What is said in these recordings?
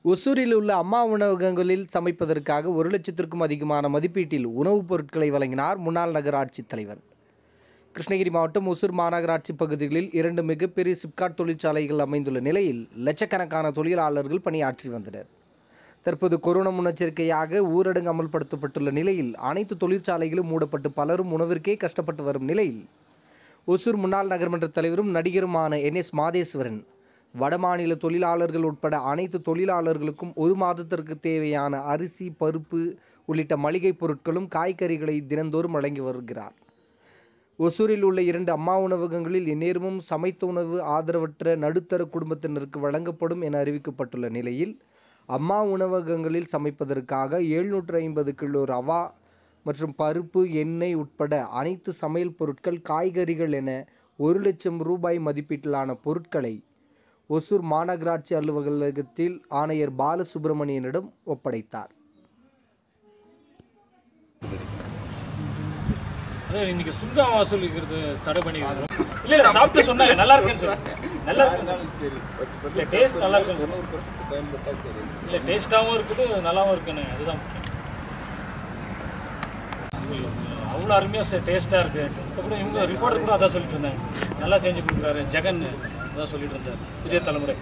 ஒசூரில் உள்ள அம்மா உணவகங்களில் சமைப்பதற்காக ஒரு லட்சத்திற்கும் அதிகமான மதிப்பீட்டில் உணவுப் பொருட்களை வழங்கினார் முன்னாள் நகராட்சித் தலைவர் கிருஷ்ணகிரி மாவட்டம் ஒசூர் மாநகராட்சி பகுதிகளில் இரண்டு மிகப்பெரிய சிப்காட் தொழிற்சாலைகள் அமைந்துள்ள நிலையில் லட்சக்கணக்கான தொழிலாளர்கள் பணியாற்றி வந்தனர் தற்போது கொரோனா முன்னெச்சரிக்கையாக ஊரடங்கு அமல்படுத்தப்பட்டுள்ள நிலையில் அனைத்து தொழிற்சாலைகளும் மூடப்பட்டு பலரும் உணவிற்கே கஷ்டப்பட்டு வரும் நிலையில் ஒசூர் முன்னாள் நகர்மன்ற தலைவரும் நடிகருமான என் எஸ் மாதேஸ்வரன் வடமாநில தொழிலாளர்கள் உட்பட அனைத்து தொழிலாளர்களுக்கும் ஒரு மாதத்திற்கு தேவையான அரிசி பருப்பு உள்ளிட்ட மளிகைப் பொருட்களும் காய்கறிகளை தினந்தோறும் வழங்கி வருகிறார் ஒசூரில் உள்ள இரண்டு அம்மா உணவகங்களில் எந்நேரமும் சமைத்த உணவு ஆதரவற்ற நடுத்தர குடும்பத்தினருக்கு வழங்கப்படும் என அறிவிக்கப்பட்டுள்ள நிலையில் அம்மா உணவகங்களில் சமைப்பதற்காக எழுநூற்று ஐம்பது கிலோ ரவா மற்றும் பருப்பு எண்ணெய் உட்பட அனைத்து சமையல் பொருட்கள் காய்கறிகள் என ஒரு லட்சம் ரூபாய் மதிப்பீட்டிலான பொருட்களை ஒசூர் மாநகராட்சி அலுவலகத்தில் ஆணையர் பாலசுப்பிரமணியனிடம் ஒப்படைத்தார் அதான் இன்னைக்கு சுங்க வசூல் இருக்கிறது தடை பண்ணிக்கிறோம் இல்ல இல்ல சாப்பிட்டு சொன்னாங்க நல்லா இருக்குன்னு சொல்லுங்க நல்லா இருக்குன்னு சொல்லுங்க இல்ல டேஸ்ட் நல்லா இருக்குன்னு சொல்லுங்க இல்ல டேஸ்டாவும் இருக்குது நல்லாவும் இருக்குன்னு அதுதான் முக்கியம். அவ்வளோ அருமையாக டேஸ்ட்டாக இருக்கு இப்போ கூட இவங்க ரிப்போர்ட்டர் கூட அதான் சொல்லிட்டு இருந்தாங்க நல்லா செஞ்சு கொடுக்குறாரு ஜெகன் அதான் சொல்லிட்டு இருந்தார் புதிய தலைமுறை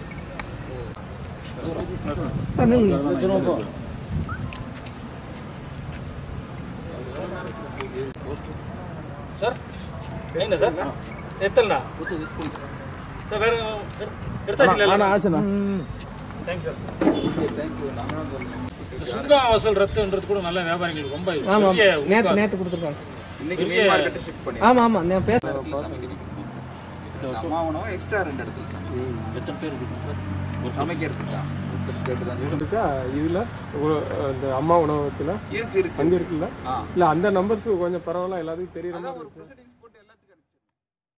சார் என்ன சார் எத்தனைண்ணா சார் வேற எடுத்தாச்சு இல்லை தேங்க்ஸ் சார் இந்த சுங்கா வசூல் ரத்துன்றது கூட நல்ல வியாபாரிகளுக்கு ரொம்ப பெரிய நேத்து ஊக்கம். நேத்து கொடுத்துருக்காங்க இன்னைக்கு மீன் மார்க்கெட் ஷிஃப்ட் பண்ணி ஆமா ஆமா நான் பேச இடத்துல சமைக்கிறீங்க அம்மா உணவு எக்ஸ்ட்ரா ரெண்டு இடத்துல சமைக்கிறீங்க எத்தனை பேர் இருக்கு சமைக்கிறதுக்கா கேட்டு தான் இருக்கா இதுல ஒரு- இந்த அம்மா உணவகத்துல இருக்கு இருக்கு அங்க இருக்குல்ல ஆ இல்ல அந்த நம்பர்ஸ் கொஞ்சம் பரவாயில்ல எல்லாத்துக்கும் தெரியற அதான் மாதிரி ஒரு ப்ரொசீடிங்ஸ்